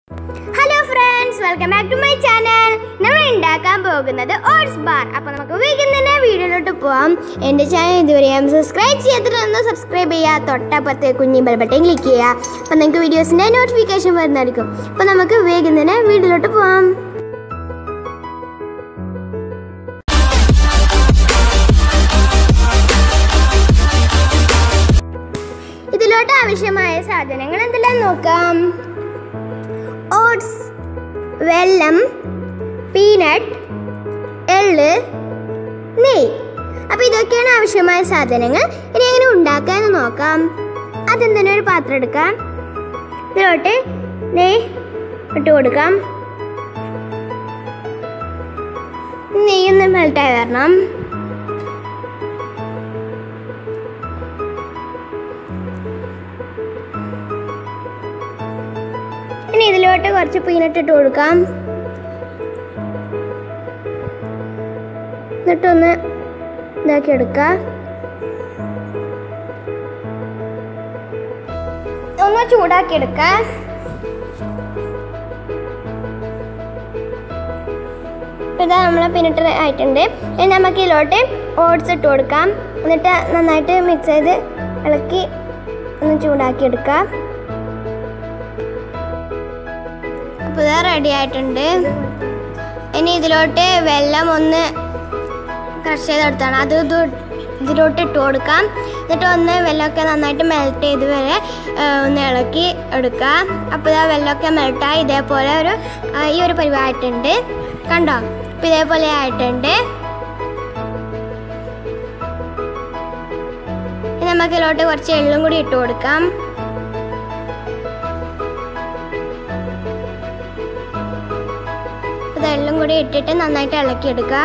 hello friends welcome back to my channel നമ്മൾ ഉണ്ടാക്കാൻ പോകുന്നത് ഓട്സ് ബാർ അപ്പോൾ നമുക്ക് വേഗം തന്നെ വീഡിയോയിലോട്ട് പോവാം എൻ്റെ ചാനൽ ഇതുവരെയും സബ്സ്ക്രൈബ് ചെയ്തിട്ടൊന്ന് സബ്സ്ക്രൈബ് ചെയ്യുക തൊട്ടപ്പുറത്ത് കുഞ്ഞി ബെൽ ബട്ടൺ ക്ലിക്ക് ചെയ്യുക അപ്പോൾ നിങ്ങൾക്ക് വീഡിയോസിൻ്റെ നോട്ടിഫിക്കേഷൻ വരുന്നതായിരിക്കും അപ്പോൾ നമുക്ക് വേഗം തന്നെ വീഡിയോയിലോട്ട് പോവാം ഇതിലോട്ട് ആവശ്യമായ സാധനങ്ങൾ എന്തെല്ലാം നോക്കാം ഓട്സ് വെള്ളം പീനട്ട് എള്ള് നെയ് അപ്പോൾ ഇതൊക്കെയാണ് ആവശ്യമായ സാധനങ്ങൾ ഇനി എങ്ങനെ ഉണ്ടാക്കാമെന്ന് നോക്കാം ആദ്യം തന്നെ ഒരു പാത്രം എടുക്കാം ഇതിലോട്ട് നെയ് ഇട്ട് കൊടുക്കാം നെയ്യൊന്ന് മെൽട്ടായി വരണം ഇനി ഇതിലോട്ട് കുറച്ച് പീനട്ട് ഇട്ട് കൊടുക്കാം എന്നിട്ടൊന്ന് ഇതാക്കി എടുക്കാം ഒന്ന് ചൂടാക്കി എടുക്കാം ഇപ്പം ഇതാ നമ്മളെ പീനട്ട് ആയിട്ടുണ്ട് ഇനി നമുക്ക് ഇതിലോട്ട് ഓട്സ് ഇട്ട് കൊടുക്കാം എന്നിട്ട് നന്നായിട്ട് മിക്സ് ചെയ്ത് ഇളക്കി ഒന്ന് ചൂടാക്കി എടുക്കാം അപ്പോൾ ഇത് റെഡി ആയിട്ടുണ്ട് ഇനി ഇതിലോട്ട് വെള്ളം ഒന്ന് ക്രഷ് ചെയ്തെടുത്താണ് അത് ഇത് ഇതിലോട്ട് ഇട്ട് കൊടുക്കാം എന്നിട്ട് ഒന്ന് വെള്ളമൊക്കെ നന്നായിട്ട് മെൽറ്റ് ചെയ്ത് വരെ ആ, ഒന്ന് ഇളക്കി എടുക്കാം അപ്പോൾ ഇതാ വെള്ളമൊക്കെ മെൽട്ടായി ഇതേപോലെ ഒരു ആ, ഈ ഒരു പരിവായിട്ടുണ്ട് കണ്ടോ അപ്പോൾ ഇതേപോലെ ആയിട്ടുണ്ട് ഇനി നമുക്ക് ഇതിലോട്ട് കുറച്ച് എള്ളും കൂടി ഇട്ട് കൊടുക്കാം ഇതെല്ലാം കൂടി ഇട്ടിട്ട് നന്നായിട്ട് ഇളക്കിയെടുക്കുക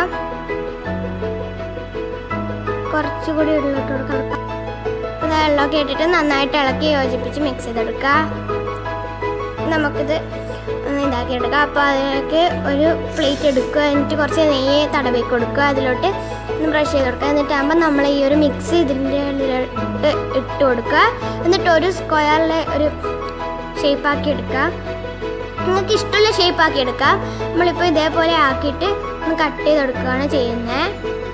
കുറച്ചുകൂടി ഉള്ളിട്ട് കൊടുക്കാം ഇത് വെള്ളമൊക്കെ ഇട്ടിട്ട് നന്നായിട്ട് ഇളക്കി യോജിപ്പിച്ച് മിക്സ് ചെയ്തെടുക്കുക നമുക്കിത് ഒന്ന് ഇതാക്കി എടുക്കുക അപ്പോൾ അതിലേക്ക് ഒരു പ്ലേറ്റ് എടുക്കുക എന്നിട്ട് കുറച്ച് നെയ്യ് തടവി കൊടുക്കുക അതിലോട്ട് ഒന്ന് ബ്രഷ് ചെയ്ത് കൊടുക്കുക എന്നിട്ടാകുമ്പോൾ നമ്മൾ ഈ ഒരു മിക്സ് ഇതിൻ്റെ ഉള്ളിലോട്ട് ഇട്ട് കൊടുക്കുക എന്നിട്ട് ഒരു സ്ക്വയറിൽ ഒരു ഷേപ്പാക്കി എടുക്കുക നിങ്ങൾക്ക് ഇഷ്ടമുള്ള ഷേപ്പ് ആക്കി എടുക്കാം നമ്മളിപ്പോൾ ഇതേപോലെ ആക്കിയിട്ട് ഒന്ന് കട്ട് ചെയ്തെടുക്കുകയാണ് ചെയ്യുന്നത്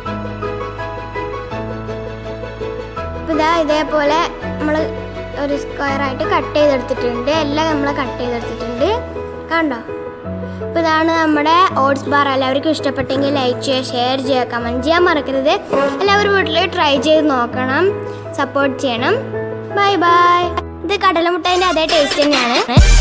അപ്പോൾ ഇതാ ഇതേപോലെ നമ്മൾ ഒരു സ്ക്വയർ ആയിട്ട് കട്ട് ചെയ്തെടുത്തിട്ടുണ്ട് എല്ലാം നമ്മൾ കട്ട് ചെയ്തെടുത്തിട്ടുണ്ട് കണ്ടോ അപ്പോൾ ഇതാണ് നമ്മുടെ ഓട്സ് ബാർ എല്ലാവർക്കും ഇഷ്ടപ്പെട്ടെങ്കിൽ ലൈക്ക് ചെയ്യുക ഷെയർ ചെയ്യുക കമൻറ്റ് ചെയ്യാൻ മറക്കരുത് എല്ലാവരും വീട്ടിൽ ട്രൈ ചെയ്ത് നോക്കണം സപ്പോർട്ട് ചെയ്യണം ബൈ ബൈ ഇത് കടലമുട്ടേൻ്റെ അതേ ടേസ്റ്റ് തന്നെയാണ്